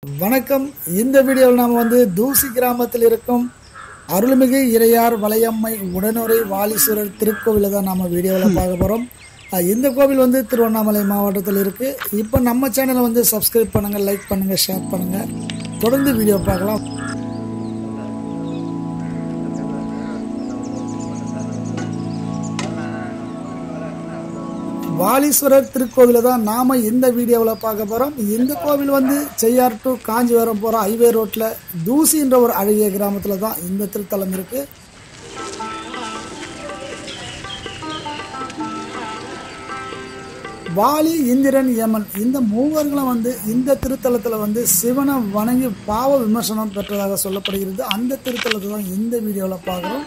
வணக்கம் இந்த வீடியோவில் நாம் வந்து தூசி கிராமத்தில் இருக்கும் அருள்மிகு இறையார் வலையம்மை உடனுரை வாலீஸ்வரர் திருக்கோவிலை தான் நம்ம வீடியோவில் பார்க்க போகிறோம் இந்த கோவில் வந்து திருவண்ணாமலை மாவட்டத்தில் இருக்குது இப்போ நம்ம சேனலை வந்து சப்ஸ்கிரைப் பண்ணுங்கள் லைக் பண்ணுங்கள் ஷேர் பண்ணுங்கள் தொடர்ந்து வீடியோ பார்க்கலாம் வாலீஸ்வரர் திருக்கோவிலை தான் நாம் இந்த வீடியோவில் பார்க்க போகிறோம் இந்த கோவில் வந்து செய்யார் டு காஞ்சிபுரம் போகிற ஹைவே ரோட்டில் தூசின்ற ஒரு அழகிய கிராமத்தில் தான் இந்த திருத்தலம் இருக்குது வாலி இந்திரன் யமன் இந்த மூவர்களும் வந்து இந்த திருத்தலத்தில் வந்து சிவனை வணங்கி பாவ விமர்சனம் பெற்றதாக சொல்லப்படுகிறது அந்த திருத்தலத்தை தான் இந்த வீடியோவில் பார்க்குறோம்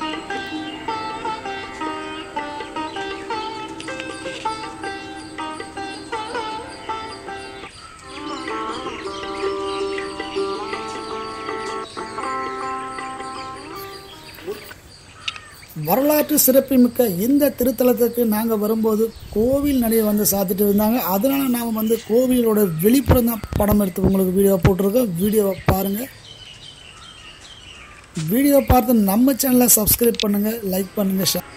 வரலாற்று சிறப்புமிக்க இந்த திருத்தலத்துக்கு நாங்கள் வரும்போது கோவில் நடைய வந்து சாத்திட்டு இருந்தாங்க அதனால நாம் வந்து கோவிலோட வெளிப்புறம் தான் படம் எடுத்து உங்களுக்கு வீடியோ போட்டிருக்கோம் வீடியோவை பாருங்கள் வீடியோ பார்த்து நம்ம சேனலை சப்ஸ்கிரைப் பண்ணுங்கள் லைக் பண்ணுங்கள் ஷேர்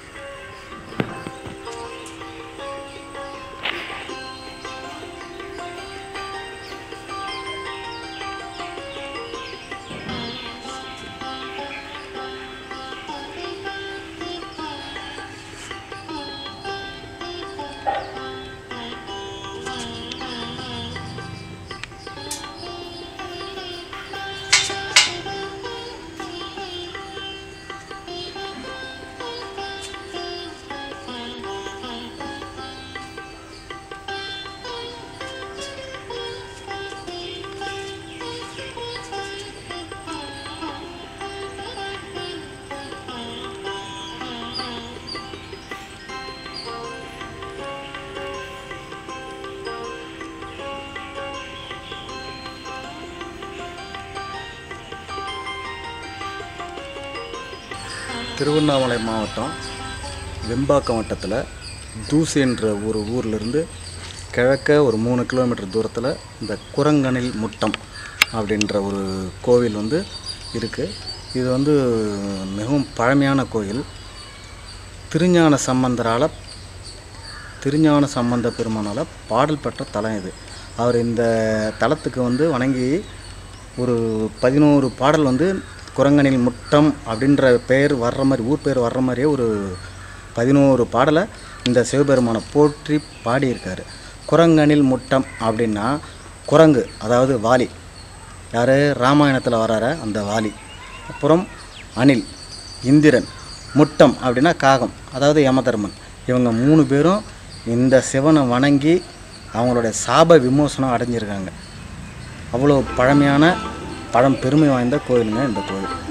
திருவண்ணாமலை மாவட்டம் வெம்பாக்கம் வட்டத்தில் தூசி என்ற ஒரு ஊர்லேருந்து கிழக்க ஒரு மூணு கிலோமீட்டர் தூரத்தில் இந்த குரங்கனில் முட்டம் அப்படின்ற ஒரு கோவில் வந்து இருக்குது இது வந்து மிகவும் பழமையான கோயில் திருஞான சம்பந்தரால் திருஞான சம்பந்த பெருமானால் பாடல் பெற்ற தலம் இது அவர் இந்த தலத்துக்கு வந்து வணங்கி ஒரு பதினோரு பாடல் வந்து குரங்கனில் முட்டம் அப்படின்ற பெயர் வர்ற மாதிரி ஊர் பேர் வர்ற மாதிரியே ஒரு பதினோரு பாடலை இந்த சிவபெருமானை போற்றி பாடியிருக்காரு குரங்கனில் முட்டம் அப்படின்னா குரங்கு அதாவது வாலி யார் ராமாயணத்தில் வரார அந்த வாலி அப்புறம் அணில் இந்திரன் முட்டம் அப்படின்னா காகம் அதாவது யமதர்மன் இவங்க மூணு பேரும் இந்த சிவனை வணங்கி அவங்களுடைய சாப விமோசனம் அடைஞ்சிருக்காங்க அவ்வளோ பழமையான பழம் பெருமை வாய்ந்த கோயிலுங்க இந்த கோயில்